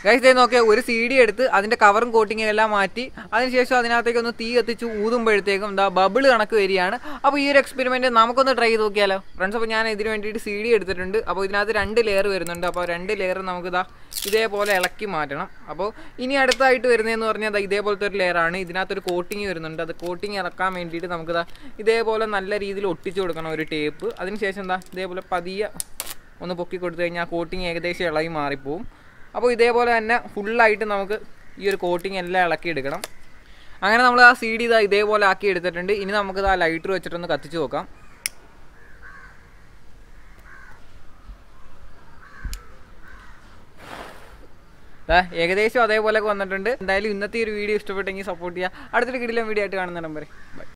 guys ഇതേ നോക്കിയാൽ ഒരു സി ഡി എടുത്ത് അതിന്റെ കവറും കോട്ടിങ്ങും എല്ലാം മാറ്റി അതിനുശേഷം അതിനകത്തേക്ക് ഒന്ന് തീ കത്തിച്ച് ഊതുമ്പോഴത്തേക്കും എന്താ ബബിൾ കണക്ക് വരികയാണ് അപ്പോൾ ഈ ഒരു എക്സ്പെരിമെന്റ് നമുക്കൊന്ന് ട്രൈ ചെയ്ത് നോക്കിയാലോ ഫ്രണ്ട്സ് അപ്പോൾ ഞാൻ ഇതിന് വേണ്ടിയിട്ട് സി ഡി എടുത്തിട്ടുണ്ട് അപ്പോൾ ഇതിനകത്ത് രണ്ട് ലെയർ വരുന്നുണ്ട് അപ്പോൾ രണ്ട് ലെയർ നമുക്ക് ഇതാ ഇതേപോലെ ഇളക്കി മാറ്റണം അപ്പോൾ ഇനി അടുത്തായിട്ട് വരുന്നതെന്ന് പറഞ്ഞാൽ ദാ ഇതേപോലത്തെ ഒരു ലെയർ ആണ് ഇതിനകത്തൊരു കോട്ടിങ് വരുന്നുണ്ട് അത് കോട്ടിങ് ഇറക്കാൻ വേണ്ടിയിട്ട് നമുക്കിതാ ഇതേപോലെ നല്ല രീതിയിൽ ഒട്ടിച്ചു കൊടുക്കണം ഒരു ടേപ്പ് അതിനുശേഷം എന്താ ഇതേപോലെ പതിയെ ഒന്ന് പൊക്കി കൊടുത്തു കഴിഞ്ഞാൽ കോട്ടിങ് ഏകദേശം ഇളകി മാറിപ്പോവും അപ്പോൾ ഇതേപോലെ തന്നെ ഫുള്ളായിട്ട് നമുക്ക് ഈ ഒരു കോട്ടിങ് എല്ലാം ഇളക്കി എടുക്കണം അങ്ങനെ നമ്മൾ ആ സി ഡി ഇതാ ഇതേപോലെ ആക്കി എടുത്തിട്ടുണ്ട് ഇനി നമുക്കിത് ആ ലൈറ്റർ വെച്ചിട്ടൊന്ന് കത്തിച്ച് നോക്കാം ദാ ഏകദേശം അതേപോലെയൊക്കെ വന്നിട്ടുണ്ട് എന്തായാലും ഇന്നത്തെ ഈ ഒരു വീഡിയോ ഇഷ്ടപ്പെട്ടെങ്കിൽ സപ്പോർട്ട് ചെയ്യുക അടുത്തൊരു കിടിലം വീഡിയോ ആയിട്ട് കാണുന്ന നമ്പർ ബൈ